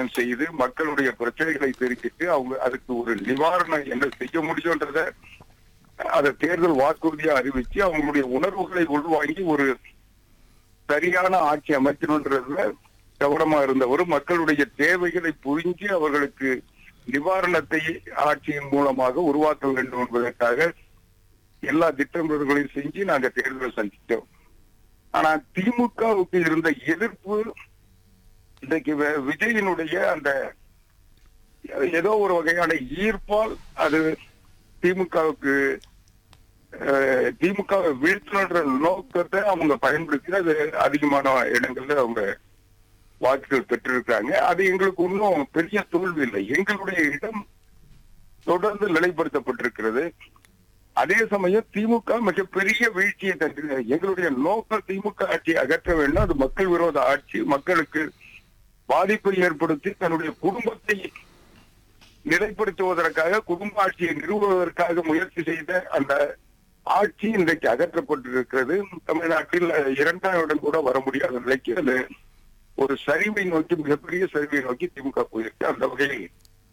ஆலோசனை செய்து மக்களுடைய பிரச்சனைகளை தெரிவித்து அவங்க அதுக்கு ஒரு நிவாரணம் என்ன செய்ய முடியும்ன்றத அதை தேர்தல் வாக்குறுதியா அறிவிச்சு அவங்களுடைய உணர்வுகளை உள்வாங்கி ஒரு சரியான ஆட்சி அமைக்கணுன்றதுல கவனமா இருந்தவர் மக்களுடைய தேவைகளை புரிஞ்சு அவர்களுக்கு நிவாரணத்தை ஆட்சியின் மூலமாக உருவாக்க வேண்டும் என்பதற்காக எல்லா திட்டமிடல்களையும் செஞ்சு நாங்க தேர்தலை சந்தித்தோம் ஆனா திமுகவுக்கு இருந்த எதிர்ப்பு இன்றைக்கு வி- விஜயினுடைய அந்த ஏதோ ஒரு வகையான ஈர்ப்பால் அது திமுகவுக்கு அஹ், திமுகவை வீழ்த்தணுன்ற நோக்கத்தை அவங்க பயன்படுத்தி அது அதிகமான இடங்கள்ல அவங்க வாக்குகள் பெற்றிருக்காங்க அது எங்களுக்கு இன்னும் பெரிய தோல்வி இல்லை எங்களுடைய இடம் தொடர்ந்து நிலைப்படுத்தப்பட்டிருக்கிறது அதே சமயம் திமுக மிகப்பெரிய வீழ்ச்சியை தந்து எங்களுடைய நோக்கம் திமுக ஆட்சியை அகற்ற வேண்டும் அது மக்கள் விரோத ஆட்சி மக்களுக்கு பாதிப்பை ஏற்படுத்தி தன்னுடைய குடும்பத்தை நிலைப்படுத்துவதற்காக குடும்ப ஆட்சியை நிறுவுவதற்காக முயற்சி செய்த அந்த ஆட்சி இன்றைக்கு அகற்றப்பட்டிருக்கிறது தமிழ்நாட்டில் இரண்டாம் இடம் கூட வர முடியாத நிலைக்கு அது ஒரு சரிவை நோக்கி மிகப்பெரிய சரிவை நோக்கி திமுக போயிருக்கு அந்த வகையில்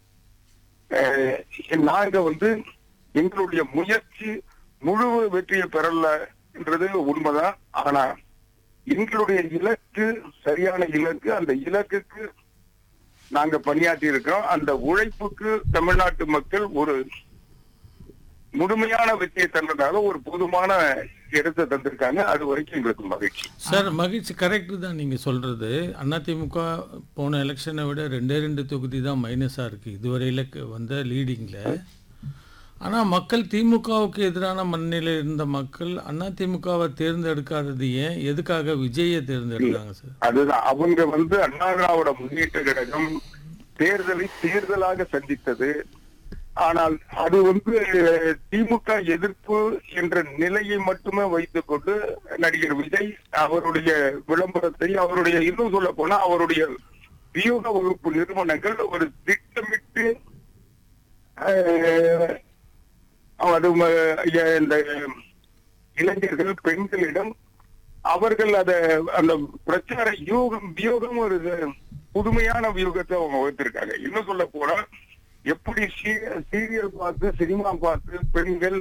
அஹ், நாங்க வந்து எங்களுடைய முயற்சி முழு வெற்றியை பெறல என்றது உண்மைதான் ஆனா எங்களுடைய இலக்கு சரியான இலக்கு அந்த இலக்குக்கு நாங்க பணியாற்றி இருக்கிறோம் அந்த உழைப்புக்கு தமிழ்நாட்டு மக்கள் ஒரு முழுமையான வெற்றியை தந்ததால ஒரு போதுமான இடத்தை தந்திருக்காங்க அது வரைக்கும் எங்களுக்கு மகிழ்ச்சி சார் மகிழ்ச்சி கரெக்டு தான் நீங்கள் சொல்கிறது அதிமுக போன எலெக்ஷனை விட ரெண்டே ரெண்டு தொகுதி தான் மைனஸாக இருக்குது இதுவரையில் வந்த லீடிங்கில் ஆனால் மக்கள் திமுகவுக்கு எதிரான மனநிலையில் இருந்த மக்கள் அதிமுகவை தேர்ந்தெடுக்காதது ஏன் எதுக்காக விஜயை தேர்ந்தெடுத்தாங்க சார் அதுதான் அவங்க வந்து அண்ணா திராவிட முன்னேற்ற கழகம் தேர்தலை தேர்தலாக சந்தித்தது ஆனால் அது வந்து திமுக எதிர்ப்பு என்ற நிலையை மட்டுமே வைத்துக் கொண்டு நடிகர் விஜய் அவருடைய விளம்பரத்தை அவருடைய இன்னும் சொல்ல போனா அவருடைய வியூக வகுப்பு நிறுவனங்கள் ஒரு திட்டமிட்டு அஹ், அது ம- இந்த இளைஞர்கள் பெண்களிடம் அவர்கள் அத அந்த பிரச்சார யூகம் வியூகம் ஒரு புதுமையான வியூகத்தை அவங்க வகுத்திருக்காங்க இன்னும் சொல்ல போனா எப்படி சீ- சீரியல் பார்த்து சினிமா பார்த்து பெண்கள்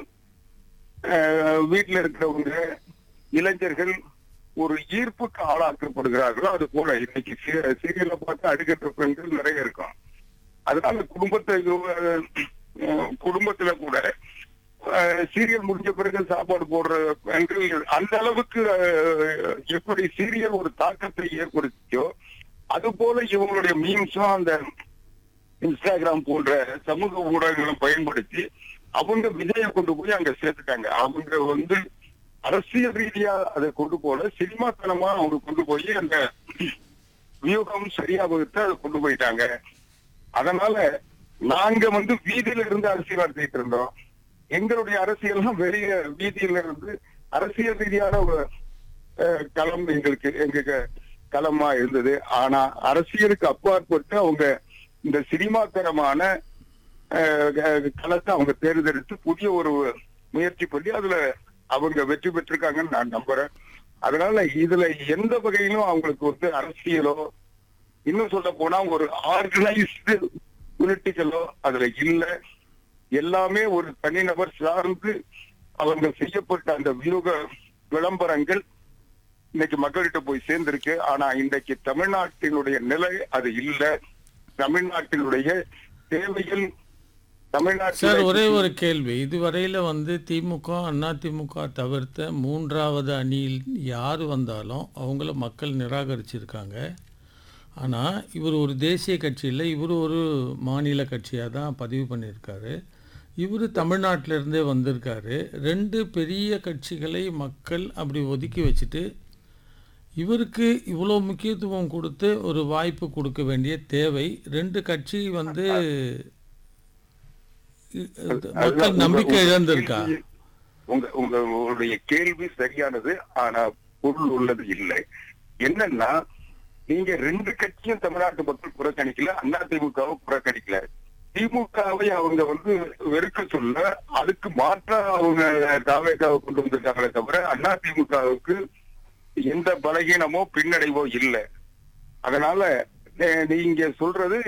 அஹ், வீட்டுல இருக்கிறவங்க இளைஞர்கள் ஒரு ஈர்ப்புக்கு ஆளாக்கப்படுகிறார்களோ அது போல இன்னைக்கு சீ- சீரியலை பார்த்து அடுக்கற்ற பெண்கள் நிறைய இருக்கும் அதனால குடும்பத்தை அஹ், குடும்பத்துல கூட அஹ், சீரியல் முடிஞ்ச பிறகு சாப்பாடு போடுற பெண்கள் அந்த அளவுக்கு அஹ், எப்படி சீரியல் ஒரு தாக்கத்தை ஏற்படுத்தியோ அது போல இவங்களுடைய மீம்ஸும் அந்த இன்ஸ்டாகிராம் போன்ற சமூக ஊடகங்களை பயன்படுத்தி அவங்க விஜய கொண்டு போய் அங்க சேர்த்துட்டாங்க அவங்க வந்து அரசியல் ரீதியா அதை கொண்டு போல சினிமாத்தனமா அவங்க கொண்டு போய் அந்த வியூகம் சரியா வகுத்து அதை கொண்டு போயிட்டாங்க அதனால நாங்க வந்து வீதியில இருந்து அரசியல் நடத்திட்டு இருந்தோம் எங்களுடைய அரசியல்லாம் வெளிய வீதியில இருந்து அரசியல் ரீதியான ஒரு அஹ், களம் எங்களுக்கு எங்க க- களமா இருந்தது ஆனா அரசியலுக்கு அப்பாற்பட்டு அவங்க இந்த சினிமாத்தனமான அஹ், க- களத்தை அவங்க தேர்ந்தெடுத்து புதிய ஒரு முயற்சி பண்ணி அதுல அவங்க வெற்றி பெற்றிருக்காங்கன்னு நான் நம்புறேன் அதனால இதுல எந்த வகையிலும் அவங்களுக்கு வந்து அரசியலோ இன்னும் சொல்ல போனா ஒரு ஆர்கனைஸ்டு பொலிட்டிக்கலோ அதுல இல்ல எல்லாமே ஒரு தனிநபர் சார்ந்து அவங்க செய்யப்பட்ட அந்த வியூக விளம்பரங்கள் இன்னைக்கு மக்கள்கிட்ட போய் சேர்ந்திருக்கு ஆனா இன்றைக்கு தமிழ்நாட்டினுடைய நிலை அது இல்ல தமிழ்நாட்டினுடைய தேவைகள் சார் தமிழ்நாட்டில் ஒரே ஒரு கேள்வி இதுவரையில் வந்து திமுக அதிமுக தவிர்த்த மூன்றாவது அணியில் யார் வந்தாலும் அவங்கள மக்கள் நிராகரிச்சிருக்காங்க ஆனால் இவர் ஒரு தேசிய கட்சியில் இவர் ஒரு மாநில கட்சியாக தான் பதிவு பண்ணியிருக்காரு இவர் தமிழ்நாட்டிலேருந்தே வந்திருக்காரு ரெண்டு பெரிய கட்சிகளை மக்கள் அப்படி ஒதுக்கி வச்சுட்டு இவருக்கு இவ்வளோ முக்கியத்துவம் கொடுத்து ஒரு வாய்ப்பு கொடுக்க வேண்டிய தேவை ரெண்டு கட்சி வந்து மக்கள் நம்பிக்கை இழந்திருக்கா உங்க உங்க உங்களுடைய கேள்வி சரியானது ஆனா பொருள் உள்ளது இல்லை என்னன்னா நீங்க ரெண்டு கட்சியும் தமிழ்நாட்டு மக்கள் புறக்கணிக்கல அதிமுகவை புறக்கணிக்கல திமுகவை அவங்க வந்து வெறுக்க சொல்ல அதுக்கு மாற்றா அவங்க தாவேக்காவை கொண்டு வந்திருக்காங்களே தவிர அதிமுகவுக்கு எந்த பலகீனமோ பின்னடைவோ இல்லை அதனால அஹ், நீங்க சொல்றது